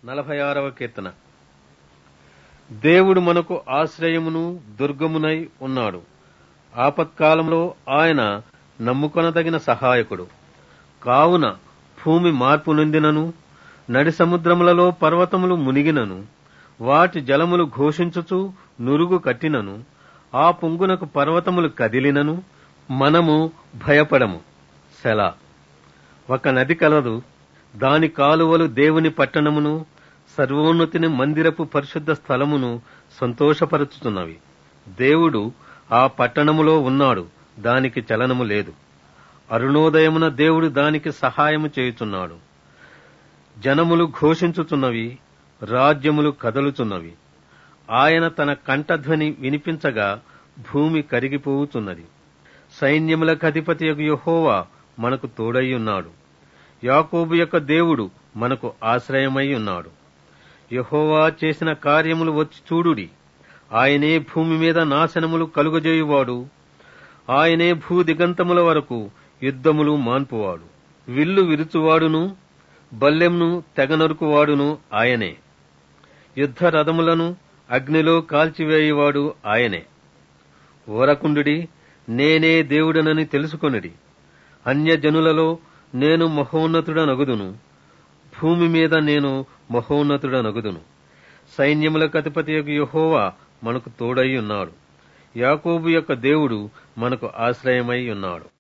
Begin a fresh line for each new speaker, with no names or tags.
నలభై ఆరవ కీర్తన దేవుడు మనకు ఆశ్రయమును దుర్గమునై ఉన్నాడు ఆపత్కాలంలో ఆయన నమ్ముకొనదగిన సహాయకుడు కావున భూమి మార్పు నొందినను నడి సముద్రములలో పర్వతములు మునిగినను వాటి జలములు ఘోషించుచు నురుగు కట్టినను ఆ పొంగునకు పర్వతములు కదిలినను మనము భయపడము సెలా ఒక నది కలదు దాని కాలువలు దేవుని పట్టణమును సర్వోన్నతిని మందిరపు పరిశుద్ధ స్థలమును సంతోషపరచుతున్నవి దేవుడు ఆ పట్టణములో ఉన్నాడు దానికి చలనము లేదు అరుణోదయమున దేవుడు దానికి సహాయము చేయుచున్నాడు జనములు ఘోషించుచున్నవి రాజ్యములు కదలుచున్నవి ఆయన తన కంఠధ్వని వినిపించగా భూమి కరిగిపోవుచున్నది సైన్యములకు అధిపతి యహోవా మనకు తోడై ఉన్నాడు యాకోబు యొక్క దేవుడు మనకు ఆశ్రయమై ఉన్నాడు యహోవా చేసిన కార్యములు వచ్చి చూడుడి ఆయనే భూమి మీద నాశనములు కలుగజేయువాడు ఆయనే భూ దిగంతముల వరకు యుద్ధములు మాన్పువాడు విల్లు విరుచువాడును బల్లెంను తెగనరుకువాడును ఆయనే యుద్ధ రథములను అగ్నిలో కాల్చివేయువాడు ఆయనే ఓరకుండుడి నేనే దేవుడనని తెలుసుకొనిడి అన్యజనులలో నేను మహోన్నతుడనగుదును భూమి మీద నేను మహోన్నతుడనగుదును సైన్యములకు అధిపతి యొక్క యహోవా మనకు తోడై ఉన్నాడు యాకోబు యొక్క దేవుడు మనకు ఆశ్రయమై ఉన్నాడు